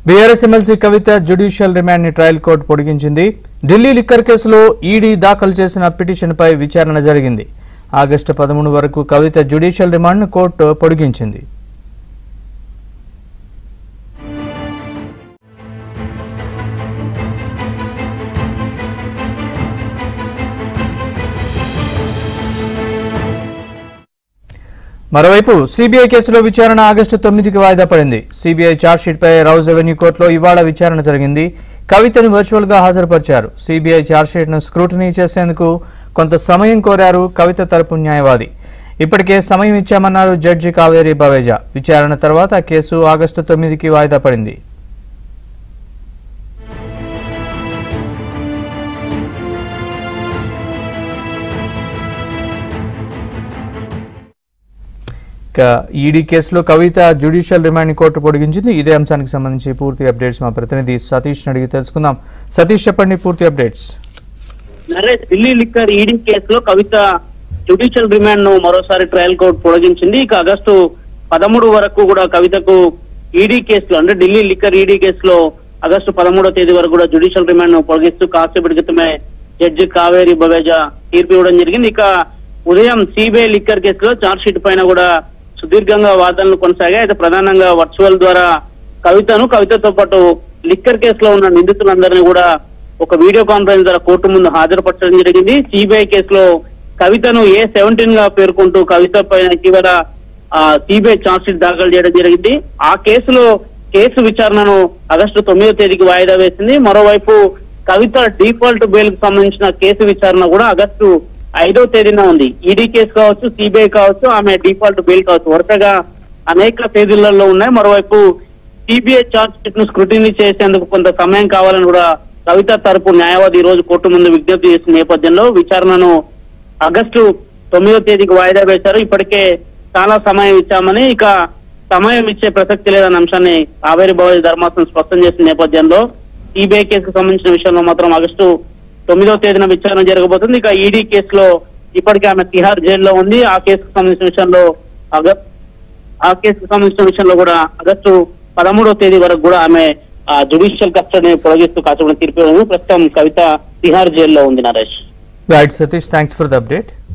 BRS MLC Kavitha judicial remand ని trial court పొడిగించింది Delhi liquor కేసులో ఈడీ దాఖలు చేసిన పిటిషన్పై విచారణ జరిగింది ఆగస్టు పదమూడు వరకు కవిత జ్యుడిషియల్ రిమాండ్ను కోర్టు పొడిగించింది మరోవైపు సిబిఐ కేసులో విచారణ ఆగస్టు తొమ్మిదికి వాయిదా పడింది సిబిఐ ఛార్జ్షీట్పై రౌజ్ రెవెన్యూ కోర్టులో ఇవాళ విచారణ జరిగింది కవితను వర్చువల్ గా హాజరుపరిచారు సిబిఐ ఛార్జ్షీట్ను స్క్రూటినీ చేసేందుకు కొంత సమయం కోరారు కవిత తరపు న్యాయవాది ఇప్పటికే సమయం ఇచ్చామన్నారు జడ్జి కావేరి బవేజా విచారణ తర్వాత కేసు ఆగస్టు తొమ్మిదికి వాయిదా పడింది ఇక ఈడీ కేసులో కవిత జ్యుడిషియల్ రిమాండ్ కోర్టు పొడిగించింది ఇదే అంశానికి సంబంధించి పూర్తి అప్డేట్స్ మా ప్రతినిధి సతీష్ అడిగి తెలుసుకుందాం సతీష్ చెప్పండి పూర్తి updates Naresh Delhi liquor ED కేసులో కవిత జ్యుడిషియల్ రిమాండ్ ను మరోసారి ట్రయల్ కోర్టు పొడిగించింది ఇక ఆగస్టు పదమూడు వరకు కూడా కవితకు ఈడీ కేసులో అంటే ఢిల్లీ లిక్కర్ ఈడీ కేసులో ఆగస్టు పదమూడో తేదీ వరకు కూడా జ్యుడిషియల్ రిమాండ్ ను పొడిగిస్తూ కాసేపటి క్రితమే జడ్జి కావేరి బవేజా తీర్పు ఇవ్వడం జరిగింది ఇక ఉదయం సిబిఐ లిక్కర్ కేసులో ఛార్జ్ షీట్ పైన కూడా సుదీర్ఘంగా వాదనలు కొనసాగాయి అయితే ప్రధానంగా వర్చువల్ ద్వారా కవితను కవితతో పాటు లిక్కర్ కేసులో ఉన్న నిందితులందరినీ కూడా ఒక వీడియో కాన్ఫరెన్స్ ద్వారా కోర్టు ముందు హాజరుపరచడం జరిగింది సిబిఐ కేసులో కవితను ఏ సెవెంటీన్ గా పేర్కొంటూ కవిత పైన ఇటీవల సిబిఐ ఛార్జ్ షీట్ దాఖలు చేయడం జరిగింది ఆ కేసులో కేసు విచారణను ఆగస్టు తొమ్మిదో తేదీకి వాయిదా వేసింది మరోవైపు కవిత డిఫాల్ట్ బెయిల్ కు సంబంధించిన కేసు విచారణ కూడా ఆగస్టు ఐదో తేదీన ఉంది ఈడీ కేసు కావచ్చు సిబిఐ కావచ్చు ఆమె డిఫాల్ట్ బెయిల్ కావచ్చు వరుసగా అనేక తేదీలలో ఉన్నాయి మరోవైపు సిబిఐ ఛార్జ్ షీట్ ను స్క్రూటినీ చేసేందుకు కొంత సమయం కావాలని కూడా కవిత తరపు న్యాయవాది ఈ రోజు కోర్టు ముందు విజ్ఞప్తి చేసిన నేపథ్యంలో విచారణను ఆగస్టు తొమ్మిదో తేదీకి వాయిదా వేశారు ఇప్పటికే చాలా సమయం ఇచ్చామని ఇక సమయం ఇచ్చే ప్రసక్తి లేదన్న అంశాన్ని కావేరి బాబు ధర్మాసనం స్పష్టం చేసిన నేపథ్యంలో సిబిఐ కేసుకు సంబంధించిన విషయంలో మాత్రం ఆగస్టు తొమ్మిదో తేదీన విచారణ జరగబోతుంది ఇక ఈడీ కేసులో ఇప్పటికే ఆమె తిహార్ జైల్లో ఉంది ఆ కేసుకు సంబంధించిన విషయంలో ఆగ- ఆ కేసుకు సంబంధించిన విషయంలో కూడా ఆగస్టు పదమూడో తేదీ వరకు కూడా ఆమె జుడిషియల్ కస్టడీని పొడిగిస్తూ కాసేపటి తీర్పు ఇవ్వడం. ప్రస్తుతం కవిత తిహార్ జైల్లో ఉంది Naresh right Satish thanks for the update